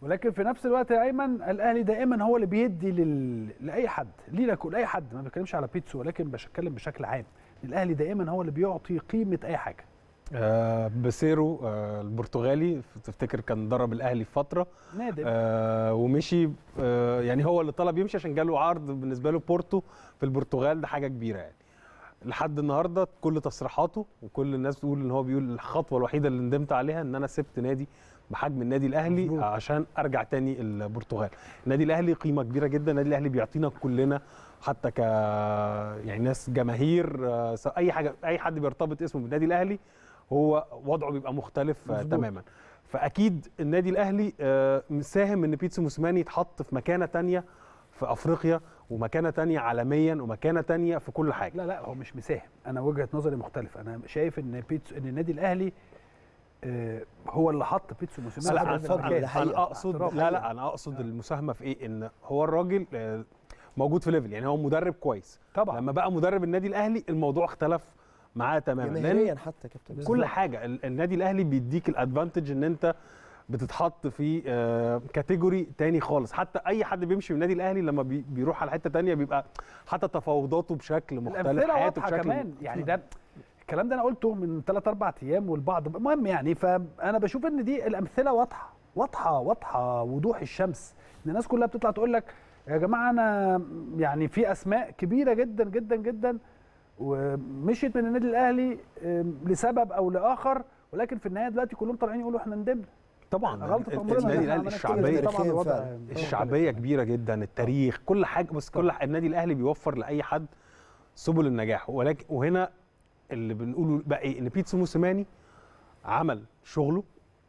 ولكن في نفس الوقت يا ايمن الاهلي دائما هو اللي بيدي لل... لاي حد لينا كل اي حد ما بتكلمش على بيتسو ولكن بتكلم بشكل عام الاهلي دائما هو اللي بيعطي قيمه اي حاجه آه بسيرو آه البرتغالي تفتكر كان درب الاهلي في فتره نادم آه ومشي آه يعني هو اللي طلب يمشي عشان جاله عرض بالنسبه له بورتو في البرتغال ده حاجه كبيره يعني لحد النهارده كل تصريحاته وكل الناس بتقول ان هو بيقول الخطوه الوحيده اللي ندمت عليها ان انا سبت نادي بحجم النادي الاهلي مظبوط. عشان ارجع تاني البرتغال النادي الاهلي قيمه كبيره جدا النادي الاهلي بيعطينا كلنا حتى ك يعني ناس جماهير آه، س- اي حاجه اي حد بيرتبط اسمه بالنادي الاهلي هو وضعه بيبقى مختلف آه، مظبوط. تماما فاكيد النادي الاهلي آه، مساهم ان بيتسو موسيماني يتحط في مكانه تانية في افريقيا ومكانه تانية عالميا ومكانه تانية في كل حاجه لا لا هو مش مساهم انا وجهه نظري مختلفه انا شايف ان بيتسو ان النادي الاهلي آه، هو اللي حط بيتسو موسيماني لا في انا هذا اتفضل، المكان. ده حقيقة. انا اقصد احتراف. لا لا انا اقصد المساهمه في ايه ان هو الراجل آه، موجود في ليفل يعني هو مدرب كويس طبعا لما بقى مدرب النادي الاهلي الموضوع اختلف معاه تماما جماهيريا لان حتى يا كابتن كل حاجه ال- النادي الاهلي بيديك الادفانتج ان انت بتتحط في آه، كاتيجوري تاني خالص حتى اي حد بيمشي من النادي الاهلي لما بي- بيروح على حته تانية بيبقى حتى تفاوضاته بشكل مختلف الامثله حياته واضحه بشكل كمان يعني ده الكلام ده انا قلته من 3 4 ايام والبعض المهم يعني فانا بشوف ان دي الامثله واضحه واضحه واضحه وضوح الشمس ان الناس كلها بتطلع تقول لك يا جماعه انا يعني في اسماء كبيره جدا جدا جدا ومشيت من النادي الاهلي آم، لسبب او لاخر ولكن في النهايه دلوقتي كلهم طالعين يقولوا احنا ندمنا طبعا غلطه ال- عمرنا النادي إحنا الاهلي عملنا كتير. الشعبيه طبعا تاريخياً الوضع فعلاً. الشعبيه كبيره جدا التاريخ كل حاجه بس كل ح- النادي الاهلي بيوفر لاي حد سبل النجاح ولكن وهنا اللي بنقوله بقى ايه ان بيتسو موسيماني عمل شغله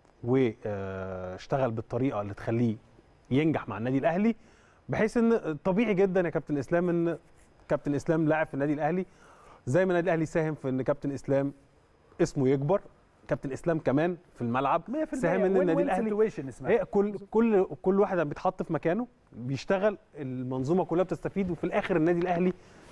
واشتغل بالطريقه اللي تخليه ينجح مع النادي الاهلي بحيث ان طبيعي جدا يا كابتن اسلام ان كابتن اسلام لاعب في النادي الاهلي زي ما النادي الاهلي ساهم في ان كابتن اسلام اسمه يكبر كابتن اسلام كمان في الملعب 100% ساهم ان النادي الاهلي situation اسمها هي كل كل كل واحد لما بيتحط في مكانه بيشتغل المنظومه كلها بتستفيد وفي الاخر النادي الاهلي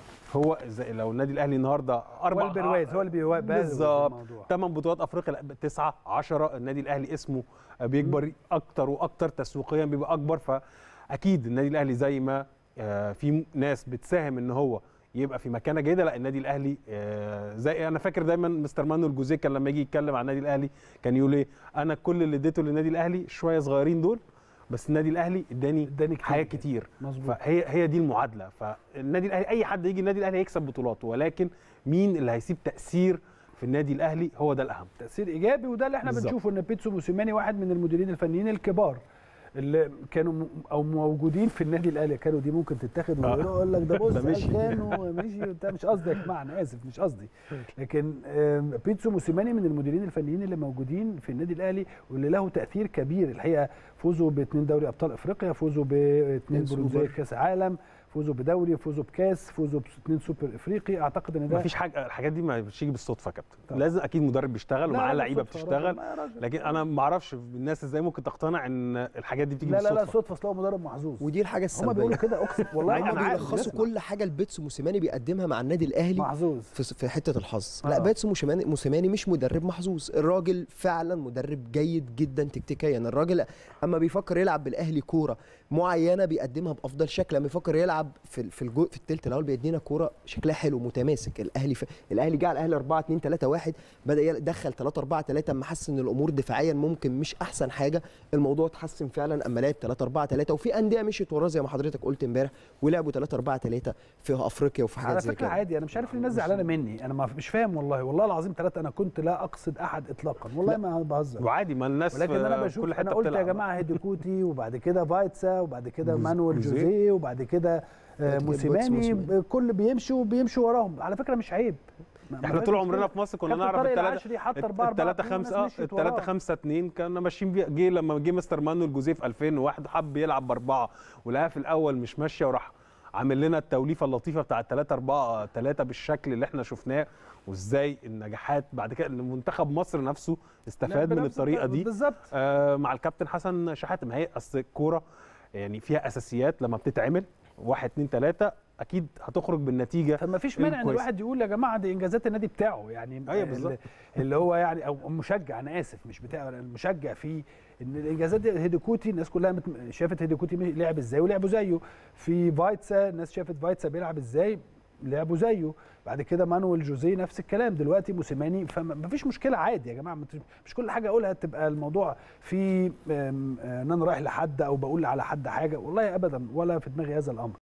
هو زي لو النادي الاهلي النهارده اربع والبرواز هو اللي بيبرز بالظبط الموضوع. ثمان بطولات افريقيا لا تسعه 10 النادي الاهلي اسمه بيكبر اكتر واكتر تسويقيا بيبقى اكبر فاكيد النادي الاهلي زي ما آه، في ناس بتساهم ان هو يبقى في مكانه جيده لا النادي الاهلي آه، زي انا فاكر دايما مستر مانويل جوزيه كان لما يجي يتكلم عن النادي الاهلي كان يقول ايه انا كل اللي اديته للنادي الاهلي شويه صغيرين دول بس النادي الاهلي اداني اداني كتير حاجات جداً. كتير مظبوط فهي هي دي المعادله فالنادي الاهلي اي حد يجي النادي الاهلي هيكسب بطولاته ولكن مين اللي هيسيب تاثير في النادي الاهلي هو ده الاهم تاثير ايجابي وده اللي احنا بالظبط. بنشوفه ان بيتسو موسيماني واحد من المديرين الفنيين الكبار اللي كانوا م- او موجودين في النادي الاهلي كانوا دي ممكن تتاخد آه. ويقول لك ده بص ده مشي. كانوا مشي وبتاع مش قصدي يا جماعه انا اسف مش قصدي لكن آم، بيتسو موسيماني من المديرين الفنيين اللي موجودين في النادي الاهلي واللي له تاثير كبير الحقيقه فوزوا باثنين دوري ابطال افريقيا فوزوا باثنين سوبر. برونزيه كاس عالم فوزوا بدوري فوزوا بكاس فوزوا باثنين سوبر افريقي اعتقد ان ده ما فيش حاجه الحاجات دي ما بتيجي بالصدفه يا كابتن طبعا. لازم اكيد مدرب بيشتغل لا، ومعاه لا، لعيبه صدفة يا بتشتغل راجل، ما يا راجل. لكن انا ما اعرفش الناس ازاي ممكن تقتنع ان الحاجات دي بتيجي لا لا لا بالصدفه صدفه اصل هو مدرب محظوظ ودي الحاجه هما بيقولوا السلبيه كده اقسم والله أنا هم أنا عارف، بيلخصوا بنسمع. كل حاجه البيتسو موسيماني بيقدمها مع النادي الاهلي محظوظ في في حته الحظ آه. لا بيتسو موسيماني موسيماني مش مدرب محظوظ الراجل فعلا مدرب جيد جدا تكتيكيا الراجل اما بيفكر يلعب بالاهلي كوره معينه بيقدمها بافضل شكل لما يفكر يلعب في في الجو في الثلث الاول بيدينا كوره شكلها حلو متماسك الاهلي في الاهلي جه على الاهلي 4 2 3 1 بدا يدخل 3 4 3 اما حس ان الامور دفاعيا ممكن مش احسن حاجه الموضوع اتحسن فعلا اما لعب 3 4 3 وفي انديه مشيت وراه زي ما حضرتك قلت امبارح ولعبوا 3 4 3 في افريقيا وفي على حاجات زي فكره كده عادي انا مش عارف ليه الناس زعلانه مني انا ما مش فاهم والله والله العظيم ثلاثه انا كنت لا اقصد احد اطلاقا والله ما بهزر وعادي ما الناس ولكن في انا بشوف كل انا حته قلت يا بتلعب. جماعه هيديكوتي وبعد كده فايتسا وبعد كده جوز- مانويل جوزيه. جوزيه وبعد كده آه، بعد كده موسيماني موسيماني. كل بيمشوا وبيمشوا وراهم على فكره مش عيب ما- ما احنا فيش طول مشكلة. عمرنا في مصر كنا كابتن نعرف طارق الثلاثه العشري حط 4 4 الثلاثة خمسة اه الثلاثة خمسة اتنين كنا ماشيين بيها جه لما جه مستر مانويل جوزيه في 2001 حب يلعب بأربعة ولقاها في الأول مش ماشية وراح عامل لنا التوليفة اللطيفة بتاع الثلاثة أربعة ثلاثة بالشكل اللي احنا شفناه وازاي النجاحات بعد كده إن منتخب مصر نفسه استفاد من الطريقة دي بالظبط آه مع الكابتن حسن شحاتة ما هي أصل الكورة يعني فيها أساسيات لما بتتعمل واحد اتنين تلاتة اكيد هتخرج بالنتيجه فما فيش مانع ان كويس. الواحد يقول يا جماعه دي انجازات النادي بتاعه يعني أيوة ال- بالظبط. اللي هو يعني او مشجع انا اسف مش بتاعه المشجع فيه ان الانجازات دي هيديكوتي الناس كلها مت- شافت هيديكوتي لعب ازاي ولعبوا زيه في فايتسا الناس شافت فايتسا بيلعب ازاي لعبوا زيه بعد كده مانويل جوزيه نفس الكلام دلوقتي موسيماني فما فيش مشكله عادي يا جماعه مت- مش كل حاجه اقولها تبقى الموضوع في أم، آه، ان انا رايح لحد او بقول على حد حاجه والله ابدا ولا في دماغي هذا الامر